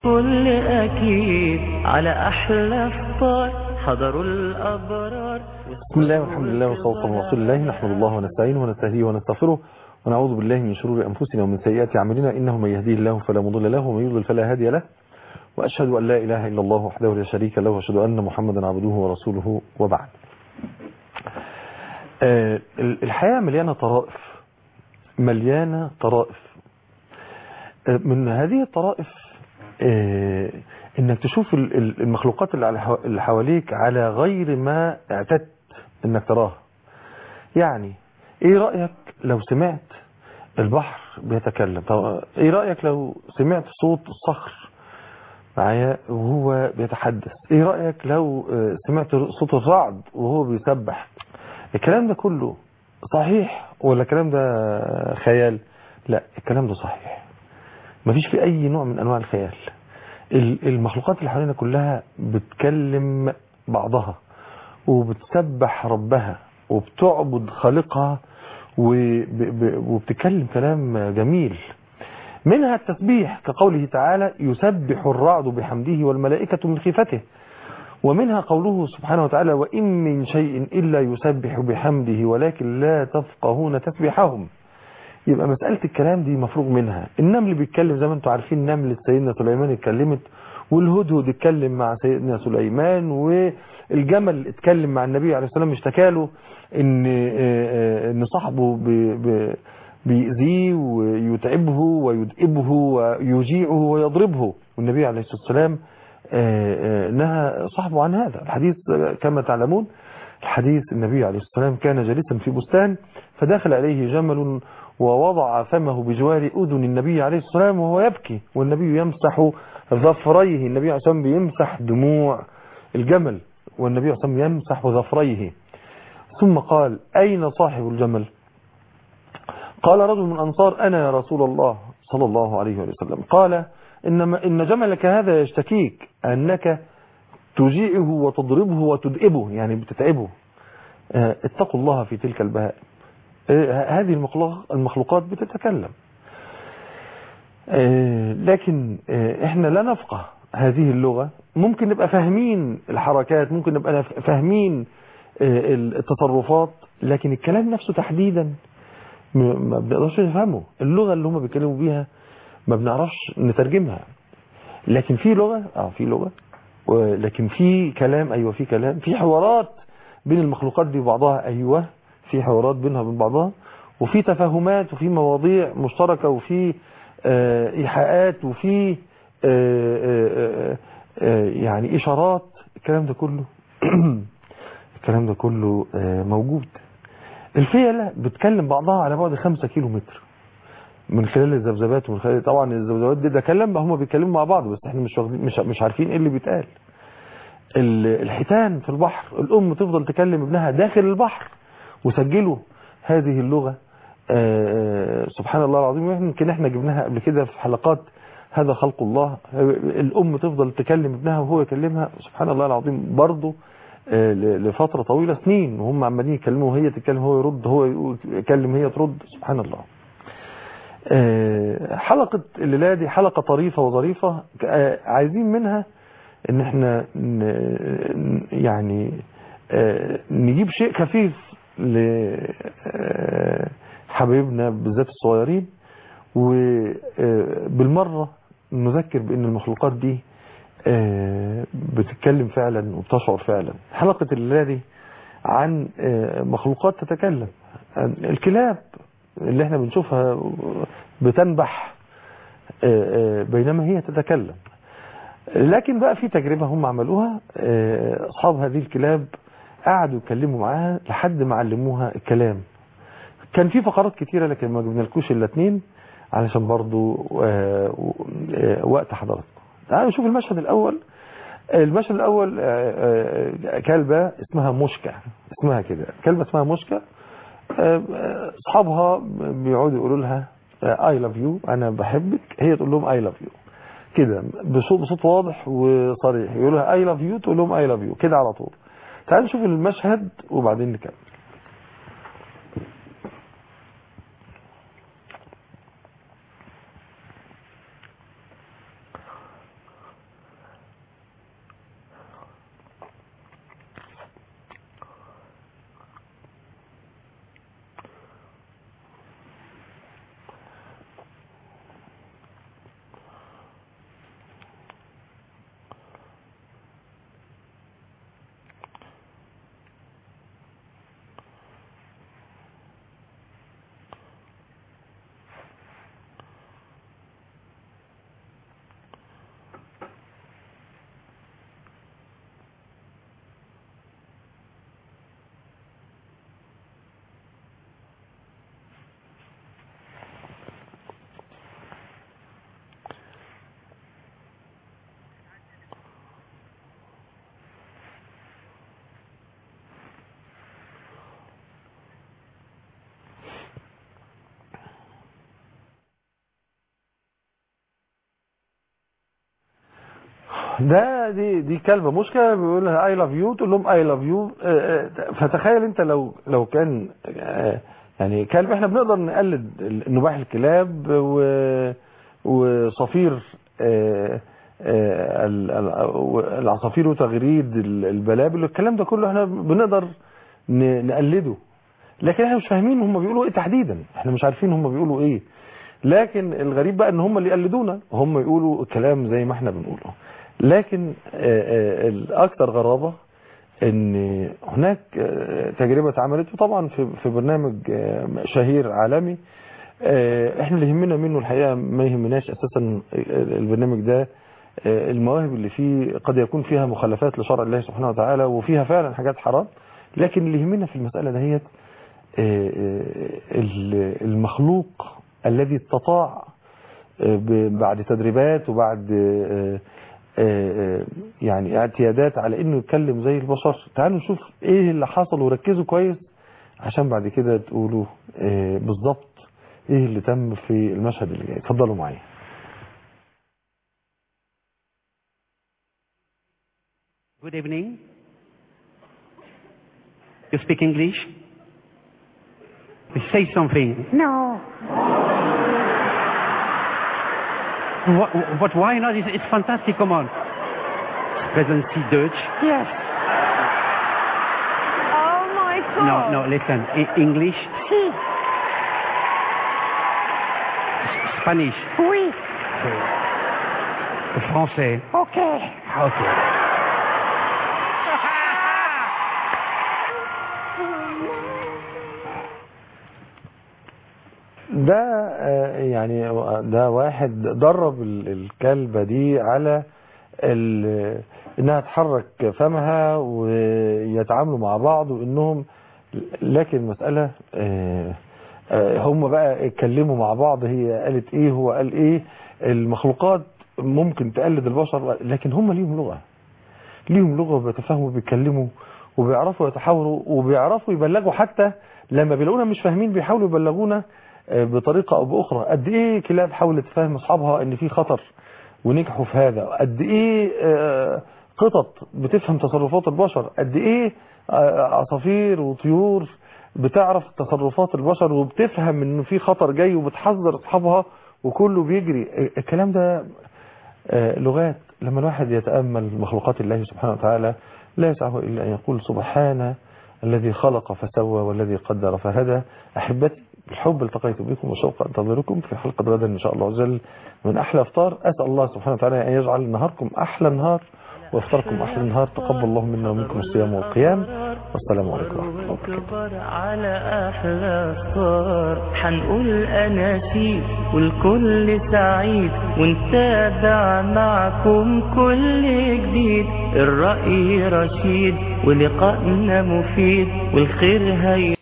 كل أكيد على أحلى فطار حضروا الأبرار بسم الله والحمد لله والصلاة والسلام على رسول الله نحمد الله ونستعينه ونستهديه ونستغفره ونعوذ بالله من شرور أنفسنا ومن سيئات أعمالنا إنه من يهديه الله فلا مضل له ومن يضلل فلا هادي له وأشهد أن لا إله إلا الله وحده لا شريك له وأشهد أن محمدا عبده ورسوله وبعد آه، الحياة مليانة طرائف مليانة طرائف آه، من هذه الطرائف آه، انك تشوف ال- ال- المخلوقات اللي على حو- اللي حواليك على غير ما اعتدت انك تراها يعني ايه رأيك لو سمعت البحر بيتكلم طب ايه رأيك لو سمعت صوت الصخر معايا وهو بيتحدث ايه رأيك لو آه، سمعت صوت الرعد وهو بيسبح الكلام ده كله صحيح ولا الكلام ده خيال لا الكلام ده صحيح مفيش في اي نوع من انواع الخيال ال- المخلوقات اللي حوالينا كلها بتكلم بعضها وبتسبح ربها وبتعبد خالقها وب- ب- وبتتكلم كلام جميل منها التسبيح كقوله تعالى يسبح الرعد بحمده والملائكة من خيفته ومنها قوله سبحانه وتعالى وإن من شيء إلا يسبح بحمده ولكن لا تفقهون تسبيحهم يبقى مسألة الكلام دي مفروغ منها النمل بيتكلم زي ما انتم عارفين نملة سيدنا سليمان اتكلمت والهدهد اتكلم مع سيدنا سليمان والجمل اتكلم مع النبي عليه السلام اشتكى له ان اه، ان صاحبه بي- بي- بيأذيه ويتعبه ويدئبه ويجيعه ويضربه والنبي عليه الصلاة والسلام اه، اه، نهى صاحبه عن هذا الحديث كما تعلمون الحديث النبي عليه الصلاة والسلام كان جالسا في بستان فدخل عليه جمل ووضع فمه بجوار أذن النبي عليه الصلاة والسلام وهو يبكي والنبي يمسح ظفريه النبي عليه الصلاة والسلام بيمسح دموع الجمل والنبي عليه الصلاة والسلام يمسح ظفريه ثم قال أين صاحب الجمل قال رجل من أنصار أنا يا رسول الله صلى الله عليه وسلم قال إنما إن جملك هذا يشتكيك أنك تجيعه وتضربه وتدئبه يعني بتتعبه آه، اتقوا الله في تلك البهائم آه، هذه المخلوق- المخلوقات بتتكلم آه، لكن آه، احنا لا نفقه هذه اللغة ممكن نبقى فاهمين الحركات ممكن نبقى فاهمين آه، التصرفات لكن الكلام نفسه تحديدا م- ما بنقدرش نفهمه اللغة اللي هم بيتكلموا بيها ما بنعرفش نترجمها لكن في لغة اه في لغة و- لكن في كلام ايوه في كلام في حوارات بين المخلوقات دي وبعضها ايوه في حوارات بينها وبين بعضها وفي تفاهمات وفي مواضيع مشتركة وفي آه، ايحاءات وفي آه، آه، آه، يعني اشارات الكلام ده كله الكلام ده كله آه، موجود الفيلة بتكلم بعضها على بعد خمسة كيلو متر من خلال الذبذبات ومن خلال طبعا الذبذبات دي ده كلام هم بيتكلموا مع بعض بس احنا مش واخدين مش مش عارفين ايه اللي بيتقال ال- الحيتان في البحر الام تفضل تكلم ابنها داخل البحر وسجلوا هذه اللغة آه، سبحان الله العظيم يمكن احنا جبناها قبل كده في حلقات هذا خلق الله الام تفضل تكلم ابنها وهو يكلمها سبحان الله العظيم برضه آه، ل- لفترة طويلة سنين وهم عمالين يتكلموا وهي تتكلم هو يرد هو يكلم هي ترد سبحان الله آه، حلقة الليلة دي حلقة طريفة وظريفة آه، عايزين منها ان احنا ن- يعني آه، نجيب شيء خفيف لحبايبنا بالذات الصغيرين وبالمرة نذكر بان المخلوقات دي آه، بتتكلم فعلا وبتشعر فعلا حلقة الليلة دي عن آه، مخلوقات تتكلم الكلاب اللي احنا بنشوفها بتنبح آه، آه، بينما هي تتكلم لكن بقى في تجربة هم عملوها آه، أصحاب هذه الكلاب قعدوا يتكلموا معاها لحد ما علموها الكلام كان في فقرات كتيرة لكن ما جبنالكوش الا اتنين علشان برضو آه، آه، وقت حضراتكم تعالوا نشوف المشهد الأول المشهد الأول آه، آه، كلبة اسمها مشكة اسمها كده كلبة اسمها مشكة آه، آه، أصحابها بيقعدوا يقولوا لها اي لاف يو أنا بحبك هي تقول لهم اي لاف يو كده بصوت بصوت واضح وصريح يقول لها اي لاف يو تقول لهم اي لاف يو كده على طول تعالوا نشوف المشهد وبعدين نكمل ده دي دي كلمه مشكله بيقول لها اي لاف يو تقول لهم اي لاف يو فتخيل انت لو لو كان آه، يعني كلب احنا بنقدر نقلد نباح الكلاب و- وصفير آه، آه، ال- ال- العصافير وتغريد ال- البلابل الكلام ده كله احنا بنقدر ن- نقلده لكن احنا مش فاهمين هم بيقولوا ايه تحديدا احنا مش عارفين هم بيقولوا ايه لكن الغريب بقى ان هم اللي يقلدونا هم يقولوا الكلام زي ما احنا بنقوله لكن آه، آه، الاكثر غرابة ان هناك آه، تجربة اتعملت وطبعا في في برنامج آه، شهير عالمي آه، احنا اللي يهمنا منه الحقيقة ما يهمناش اساسا البرنامج ده آه، المواهب اللي فيه قد يكون فيها مخالفات لشرع الله سبحانه وتعالى وفيها فعلا حاجات حرام لكن اللي يهمنا في المسألة دهيت آه، آه، المخلوق الذي استطاع آه، ب- بعد تدريبات وبعد آه، آه، آه، يعني اعتيادات على انه يتكلم زي البشر تعالوا نشوف ايه اللي حصل وركزوا كويس عشان بعد كده تقولوا آه، بالظبط ايه اللي تم في المشهد اللي جاي اتفضلوا معايا Good evening. You speak English? Say something. No. What, but why not? It's, it's fantastic. Come on. Sprechen Sie Deutsch? Yes. Oh my No, God. no, listen. E- English? Si. Spanish? Oui. Français? Okay. Okay. ده آه، يعني ده واحد درب ال- الكلبة دي على ال- انها تحرك فمها ويتعاملوا مع بعض وانهم لكن المسألة آه، آه، هم بقى اتكلموا مع بعض هي قالت ايه هو قال ايه المخلوقات ممكن تقلد البشر لكن هم ليهم لغة ليهم لغة وبيتفاهموا وبيتكلموا وبيعرفوا يتحاوروا وبيعرفوا يبلغوا حتى لما بيلاقونا مش فاهمين بيحاولوا يبلغونا آه، بطريقة أو بأخرى قد إيه كلاب حاولت تفهم أصحابها إن في خطر ونجحوا في هذا قد إيه آه، قطط بتفهم تصرفات البشر قد إيه آه، عصافير وطيور بتعرف تصرفات البشر وبتفهم إنه في خطر جاي وبتحذر أصحابها وكله بيجري الكلام ده آه، لغات لما الواحد يتأمل مخلوقات الله سبحانه وتعالى لا يسعه إلا أن يقول سبحان الذي خلق فسوى والذي قدر فهدى أحبتي بالحب التقيت بكم وشوق أنتظركم في حلقة غدا إن شاء الله عز وجل من أحلى أفطار أسأل الله سبحانه وتعالى أن يجعل نهاركم أحلى نهار وإفطاركم أحلى نهار تقبل الله منا ومنكم الصيام والقيام والسلام عليكم ورحمة الله وبركاته وكبر على أحلى صار حنقول أناشيد والكل سعيد ونتابع معكم كل جديد الرأي رشيد ولقائنا مفيد والخير هي